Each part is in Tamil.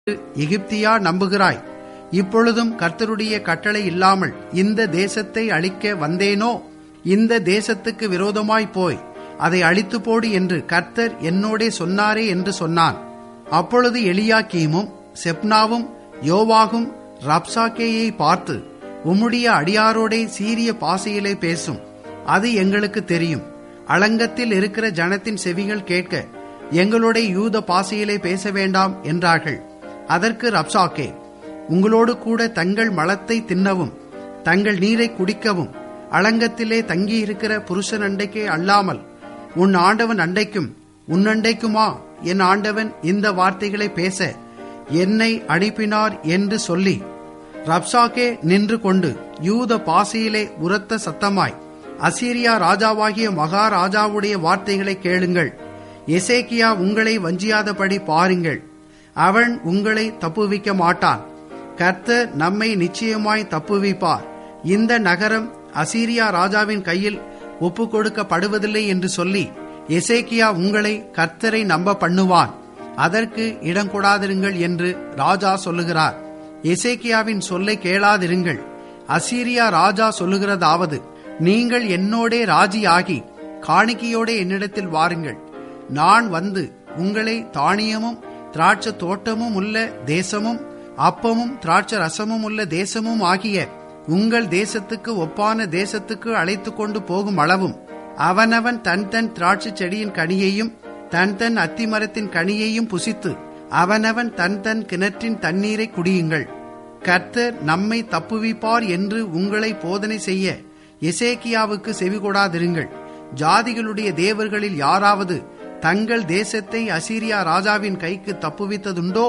எகிப்தியா நம்புகிறாய் இப்பொழுதும் கர்த்தருடைய கட்டளை இல்லாமல் இந்த தேசத்தை அழிக்க வந்தேனோ இந்த தேசத்துக்கு விரோதமாய் போய் அதை அழித்து போடு என்று கர்த்தர் என்னோடே சொன்னாரே என்று சொன்னான் அப்பொழுது எலியாக்கீமும் செப்னாவும் யோவாகும் ரப்சாக்கேயை பார்த்து உம்முடைய அடியாரோடே சீரிய பாசையிலே பேசும் அது எங்களுக்கு தெரியும் அளங்கத்தில் இருக்கிற ஜனத்தின் செவிகள் கேட்க எங்களுடைய யூத பாசையிலே பேச வேண்டாம் என்றார்கள் அதற்கு ரப்சாக்கே உங்களோடு கூட தங்கள் மலத்தை தின்னவும் தங்கள் நீரை குடிக்கவும் அளங்கத்திலே தங்கியிருக்கிற புருஷன் அண்டைக்கே அல்லாமல் உன் ஆண்டவன் அண்டைக்கும் உன் அண்டைக்குமா என் ஆண்டவன் இந்த வார்த்தைகளை பேச என்னை அனுப்பினார் என்று சொல்லி ரப்சாக்கே நின்று கொண்டு யூத பாசையிலே உரத்த சத்தமாய் அசீரியா ராஜாவாகிய மகாராஜாவுடைய வார்த்தைகளை கேளுங்கள் எசேக்கியா உங்களை வஞ்சியாதபடி பாருங்கள் அவன் உங்களை தப்புவிக்க மாட்டான் கர்த்தர் நம்மை நிச்சயமாய் தப்புவிப்பார் இந்த நகரம் அசீரியா ராஜாவின் கையில் ஒப்பு கொடுக்கப்படுவதில்லை என்று சொல்லி எசேக்கியா உங்களை கர்த்தரை நம்ப பண்ணுவான் அதற்கு இடம் கொடாதிருங்கள் என்று ராஜா சொல்லுகிறார் எசேக்கியாவின் சொல்லை கேளாதிருங்கள் அசீரியா ராஜா சொல்லுகிறதாவது நீங்கள் என்னோடே ராஜியாகி காணிக்கையோடே என்னிடத்தில் வாருங்கள் நான் வந்து உங்களை தானியமும் திராட்சை தோட்டமும் உள்ள தேசமும் அப்பமும் திராட்சை ரசமும் உள்ள தேசமும் ஆகிய உங்கள் தேசத்துக்கு ஒப்பான தேசத்துக்கு அழைத்து கொண்டு போகும் அளவும் அவனவன் தன் தன் திராட்சை செடியின் கனியையும் தன் தன் அத்திமரத்தின் கனியையும் புசித்து அவனவன் தன் தன் கிணற்றின் தண்ணீரை குடியுங்கள் கர்த்தர் நம்மை தப்புவிப்பார் என்று உங்களை போதனை செய்ய எசேக்கியாவுக்கு செவிகொடாதிருங்கள் ஜாதிகளுடைய தேவர்களில் யாராவது தங்கள் தேசத்தை அசீரியா ராஜாவின் கைக்கு தப்புவித்ததுண்டோ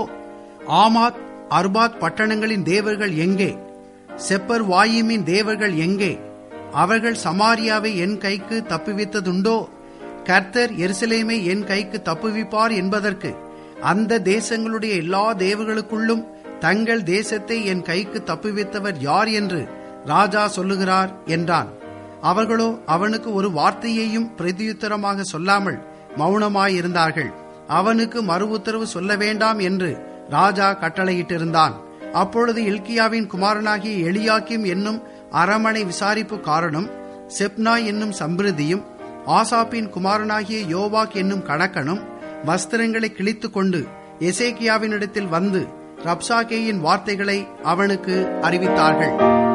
ஆமாத் அர்பாத் பட்டணங்களின் தேவர்கள் எங்கே செப்பர் வாயிமின் தேவர்கள் எங்கே அவர்கள் சமாரியாவை என் கைக்கு தப்புவித்ததுண்டோ கர்த்தர் எருசலேமை என் கைக்கு தப்புவிப்பார் என்பதற்கு அந்த தேசங்களுடைய எல்லா தேவர்களுக்குள்ளும் தங்கள் தேசத்தை என் கைக்கு தப்புவித்தவர் யார் என்று ராஜா சொல்லுகிறார் என்றான் அவர்களோ அவனுக்கு ஒரு வார்த்தையையும் பிரதியுத்தரமாக சொல்லாமல் மௌனமாயிருந்தார்கள் அவனுக்கு மறு உத்தரவு சொல்ல வேண்டாம் என்று ராஜா கட்டளையிட்டிருந்தான் அப்பொழுது இல்கியாவின் குமாரனாகிய எலியாக்கிம் என்னும் அரமனை விசாரிப்பு காரணம் செப்னா என்னும் சம்பிருதியும் ஆசாப்பின் குமாரனாகிய யோவாக் என்னும் கணக்கனும் வஸ்திரங்களை கிழித்து கொண்டு எசேக்கியாவினிடத்தில் வந்து ரப்சாகேயின் வார்த்தைகளை அவனுக்கு அறிவித்தார்கள்